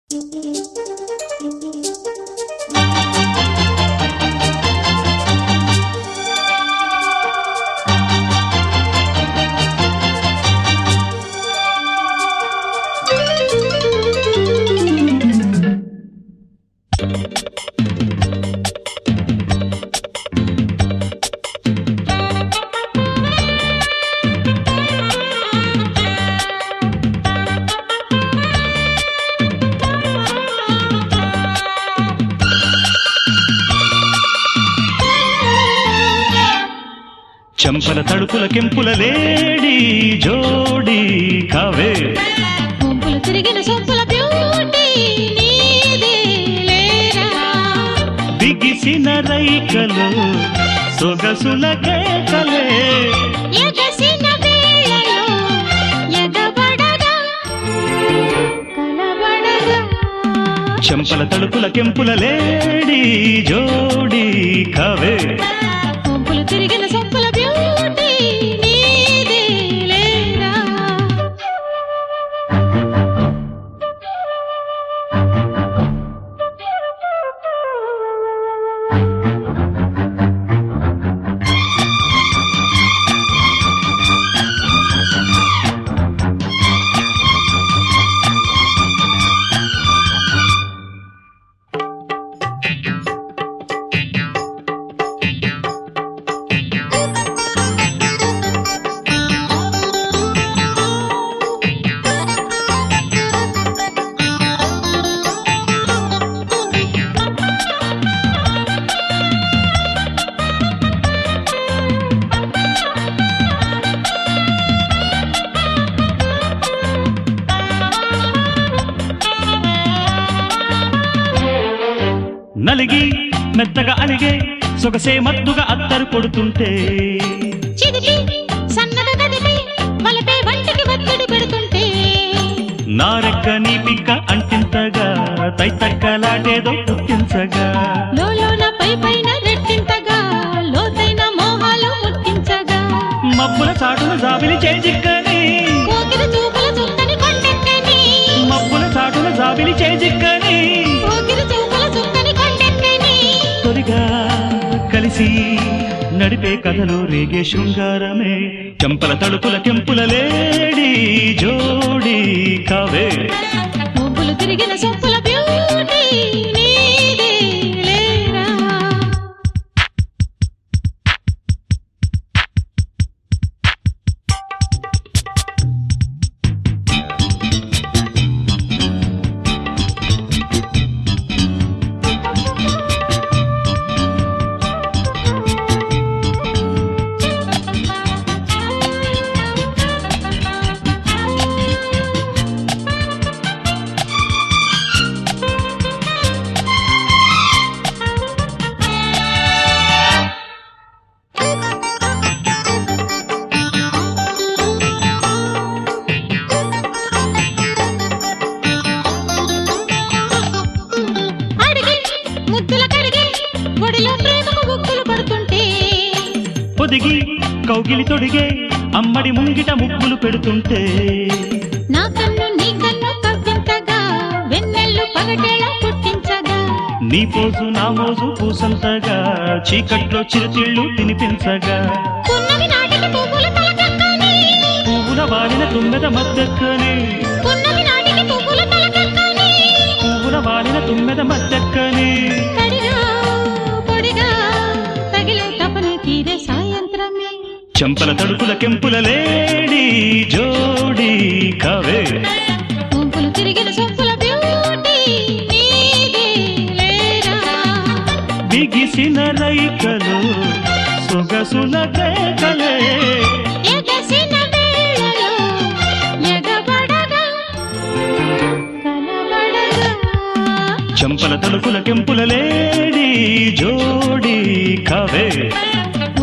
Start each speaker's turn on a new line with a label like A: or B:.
A: చెంపల తడుపుల కెంపుల లేడి జోడి కావే
B: గుంపులు తిరిగిన సొంపుల బ్యూటీ నీదే లేరా
A: బిగిసిన రైకలు సొగసుల కేకలే
B: ఎగసిన వేళలో ఎగబడగా కలబడగా
A: చెంపల తడుపుల కెంపుల లేడి జోడి కావే
B: గుంపులు తిరిగిన సొంపుల బ్యూటీ నీదే లేరా
A: నలిగి మెత్తగా అలిగే సొగసే మత్తుగా అత్తరు కొడుతుంటే
B: చిదిపి సన్నగా కదిపి వలపే వంటికి ఒత్తిడి పెడుతుంటే
A: నారెక్క నీ పిక్క అంటింతగా తైతక్కలాటేదో పుట్టించగా
B: లోలోన పై పైన రెట్టింతగా లోతైన మోహాలు ముట్టించగా
A: మబ్బుల చాటున జాబిలి చేజిక్కని
B: కోకిల చూపుల చుట్టని కొండెక్కని
A: మబ్బుల చాటున జాబిలి చేజిక్కని
B: కోకిల చూపుల చుట్టని కొండెక్కని
A: తొలిగా కలిసి నడిపే కథలు రేగే శృంగారమే చెంపల తడుపుల కెంపుల లేడి జోడి కావే
B: పువ్వులు తిరిగిన సొప్పుల బ్యూటీ నీదే లేరా అడిగి ముద్దుల కడిగి ఒడిలో ప్రేమకు బుక్కులు పడుతుంటే
A: పొదిగి కౌగిలి తొడిగే అమ్మడి ముంగిట ముక్కులు పెడుతుంటే
B: నా కన్ను నీ కన్ను కవ్వింతగా వెన్నెల్లు పగటేలా పుట్టించగా
A: నీ పోజు నా మోజు పూసంతగా చీకట్లో చిరుతిళ్ళు తినిపించగా
B: పున్నమి నాటికి పువ్వులు తలకెక్కని
A: పువ్వుల వాలిన తుమ్మెద మద్దెక్కని
B: పున్నమి నాటికి పువ్వులు తలకెక్కని
A: పువ్వుల వాలిన తుమ్మెద మద్దెక్కని
B: తడిగా పొడిగా తగిలే తపన తీరే సాయంత్రమే
A: చెంపల తడుపుల కెంపుల లేడి జోడి కావే
B: గుంపులు తిరిగిన సొంపుల బ్యూటీ నీదే లేరా
A: బిగిసిన రైకలు సొగసుల కేకలే
B: ఎగసిన వేళలో ఎగబడగా కనబడగా
A: చెంపల తలుపుల కెంపుల లేడి జోడి కావే